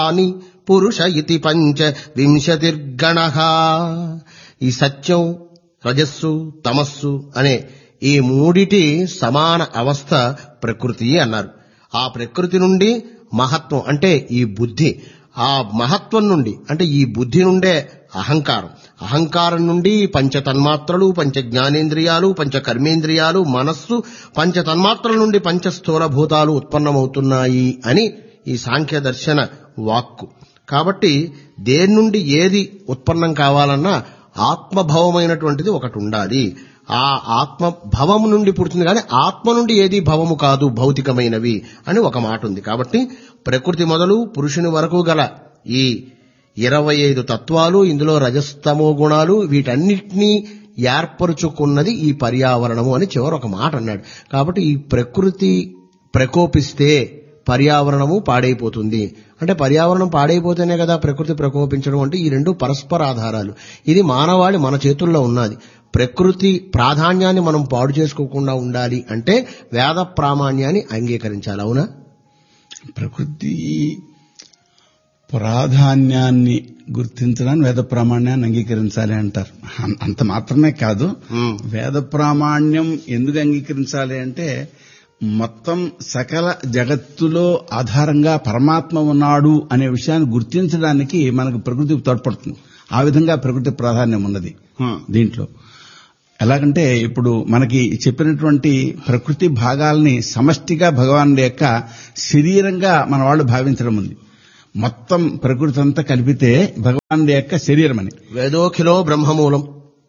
అని పురుష ఇతి పంచ వింశతిర్గణ ఈ సత్యం రజస్సు తమస్సు అనే ఈ మూడిటి సమాన అవస్థ ప్రకృతి అన్నారు ఆ ప్రకృతి నుండి మహత్వం అంటే ఈ బుద్ధి ఆ మహత్వం నుండి అంటే ఈ బుద్ధి నుండే అహంకారం అహంకారం నుండి పంచ తన్మాత్రలు పంచ జ్ఞానేంద్రియాలు పంచ కర్మేంద్రియాలు మనస్సు పంచ తన్మాత్రల నుండి పంచ స్థూల భూతాలు ఉత్పన్నమవుతున్నాయి అని ఈ సాంఖ్య దర్శన వాక్కు కాబట్టి దేని నుండి ఏది ఉత్పన్నం కావాలన్నా ఆత్మభవమైనటువంటిది ఒకటి ఉండాలి ఆ ఆత్మ భవము నుండి పుడుతుంది కానీ ఆత్మ నుండి ఏది భవము కాదు భౌతికమైనవి అని ఒక మాట ఉంది కాబట్టి ప్రకృతి మొదలు పురుషుని వరకు గల ఈ ఇరవై ఐదు తత్వాలు ఇందులో రజస్తమో గుణాలు వీటన్నిటినీ ఏర్పరుచుకున్నది ఈ పర్యావరణము అని చివరి ఒక మాట అన్నాడు కాబట్టి ఈ ప్రకృతి ప్రకోపిస్తే పర్యావరణము పాడైపోతుంది అంటే పర్యావరణం పాడైపోతేనే కదా ప్రకృతి ప్రకోపించడం అంటే ఈ రెండు పరస్పర ఆధారాలు ఇది మానవాళి మన చేతుల్లో ఉన్నది ప్రకృతి ప్రాధాన్యాన్ని మనం పాడు చేసుకోకుండా ఉండాలి అంటే వేద ప్రామాణ్యాన్ని అంగీకరించాలి అవునా ప్రకృతి ప్రాధాన్యాన్ని గుర్తించడానికి వేద ప్రామాణ్యాన్ని అంగీకరించాలి అంటారు అం- అంత మాత్రమే కాదు మ్మ్. వేద ప్రామాణ్యం ఎందుకు అంగీకరించాలి అంటే మొత్తం సకల జగత్తులో ఆధారంగా పరమాత్మ ఉన్నాడు అనే విషయాన్ని గుర్తించడానికి మనకు ప్రకృతి తోడ్పడుతుంది ఆ విధంగా ప్రకృతి ప్రాధాన్యం ఉన్నది దీంట్లో ఎలాగంటే ఇప్పుడు మనకి చెప్పినటువంటి ప్రకృతి భాగాల్ని సమష్టిగా భగవానుడి యొక్క శరీరంగా మన వాళ్ళు భావించడం ఉంది మొత్తం ప్రకృతి అంతా కలిపితే భగవానుడి యొక్క శరీరం అని వేదోఖిలో బ్రహ్మమూలం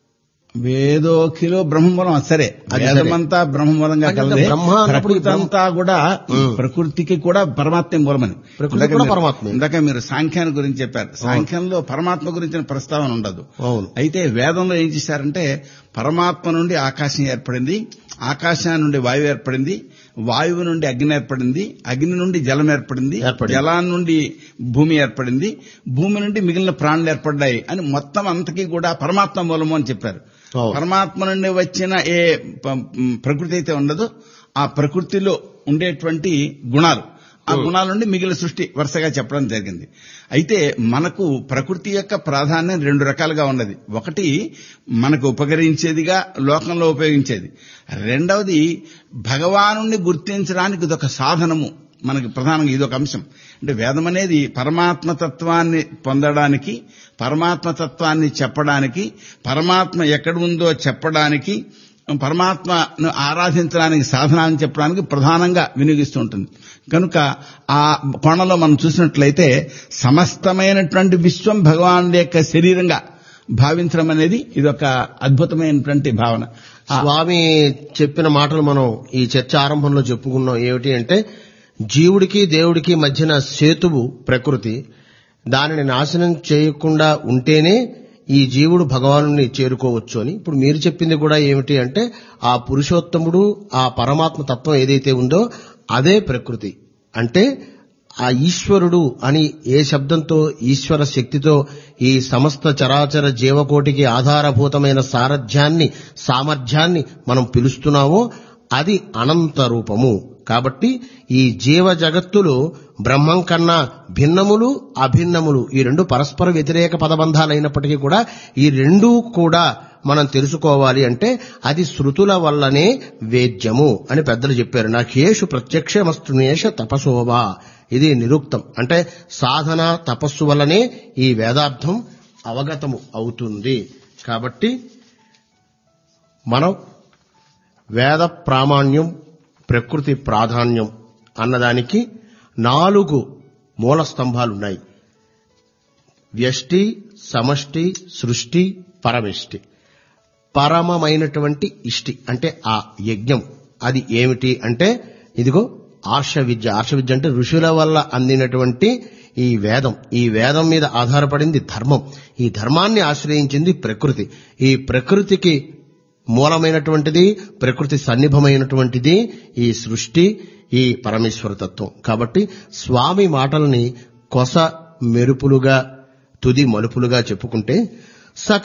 వేదోఖిలో బ్రహ్మమూలం అది సరే అది సరే. వేదమంతా బ్రహ్మమూలంగా అంటే కలదే బ్రహ్మ అన్నప్పుడు ఈ ప్రకృతి అంతా కూడా ఈ ఉమ్. ప్రకృతికి కూడా పరమాత్మ మూలమని ప్రకృతి ఇందాక కూడా మీరు- పరమాత్మే. ఇందాక మీరు సాంఖ్యాన్ని గురించి చెప్పారు సాంఖ్యంలో పరమాత్మ గురించిన ప్రస్తావన ఉండదు అవును అయితే వేదంలో ఏం చేశారంటే పరమాత్మ నుండి ఆకాశం ఏర్పడింది ఆకాశం నుండి వాయువు ఏర్పడింది వాయువు నుండి అగ్ని ఏర్పడింది అగ్ని నుండి జలం ఏర్పడింది ఏర్పడింది. జలాన్ని నుండి భూమి ఏర్పడింది భూమి నుండి మిగిలిన ప్రాణులు ఏర్పడ్డాయి అని మొత్తం అంతకీ కూడా పరమాత్మ మూలము అని చెప్పారు అవును. పరమాత్మ నుండి వచ్చిన ఏ ప- మ్, ప్రకృతి అయితే ఉండదో ఆ ప్రకృతిలో ఉండేటువంటి గుణాలు ఆ గుణాల నుండి మిగిలిన సృష్టి వరుసగా చెప్పడం జరిగింది అయితే మనకు ప్రకృతి యొక్క ప్రాధాన్యం రెండు రకాలుగా ఉన్నది ఒకటి మనకు ఉపకరించేదిగా లోకంలో ఉపయోగించేది రెండవది భగవానుణ్ణి గుర్తించడానికి ఇదొక సాధనము మనకి ప్రధానంగా ఇదొక అంశం అంటే వేదం అనేది పరమాత్మ తత్వాన్ని పొందడానికి పరమాత్మ తత్వాన్ని చెప్పడానికి పరమాత్మ ఎక్కడ ఉందో చెప్పడానికి పరమాత్మను ఆరాధించడానికి సాధన అని చెప్పడానికి ప్రధానంగా వినియోగిస్తూ ఉంటుంది కనుక ఆ కోణంలో మనం చూసినట్లయితే సమస్తమైనటువంటి విశ్వం భగవానుడి యొక్క శరీరంగా భావించడం అనేది ఇదొక అద్భుతమైనటువంటి భావన ఆ స్వామి చెప్పిన మాటలు మనం ఈ చర్చ ఆరంభంలో చెప్పుకున్నాం ఏమిటి అంటే జీవుడికి దేవుడికి మధ్యన సేతువు ప్రకృతి దానిని నాశనం చేయకుండా ఉంటేనే ఈ జీవుడు భగవాను చేరుకోవచ్చు అని ఇప్పుడు మీరు చెప్పింది కూడా ఏమిటి అంటే ఆ పురుషోత్తముడు ఆ పరమాత్మ తత్వం ఏదైతే ఉందో అదే ప్రకృతి అంటే ఆ ఈశ్వరుడు అని ఏ శబ్దంతో ఈశ్వర శక్తితో ఈ సమస్త చరాచర జీవకోటికి ఆధారభూతమైన సారథ్యాన్ని సామర్థ్యాన్ని మనం పిలుస్తున్నామో అది అనంత రూపము కాబట్టి ఈ జీవ జగత్తులు బ్రహ్మం కన్నా భిన్నములు అభిన్నములు ఈ రెండు పరస్పర వ్యతిరేక పదబంధాలైనప్పటికీ కూడా ఈ రెండూ కూడా మనం తెలుసుకోవాలి అంటే అది శృతుల వల్లనే వేద్యము అని పెద్దలు చెప్పారు నాకేషు ప్రత్యక్షమస్తునేష తపసోవా ఇది నిరుక్తం అంటే సాధన తపస్సు వల్లనే ఈ వేదార్థం అవగతము అవుతుంది కాబట్టి మనం వేద ప్రామాణ్యం ప్రకృతి ప్రాధాన్యం అన్నదానికి నాలుగు మూల స్తంభాలున్నాయి వ్యష్టి సమష్టి సృష్టి పరమిష్టి పరమమైనటువంటి ఇష్టి అంటే ఆ యజ్ఞం అది ఏమిటి అంటే ఇదిగో ఆర్ష విద్య ఆర్ష విద్య అంటే ఋషుల వల్ల అందినటువంటి ఈ వేదం ఈ వేదం మీద ఆధారపడింది ధర్మం ఈ ధర్మాన్ని ఆశ్రయించింది ప్రకృతి ఈ ప్రకృతికి మూలమైనటువంటిది ప్రకృతి సన్నిభమైనటువంటిది ఈ సృష్టి ఈ పరమేశ్వర తత్వం కాబట్టి స్వామి మాటల్ని కొస మెరుపులుగా తుది మలుపులుగా చెప్పుకుంటే సక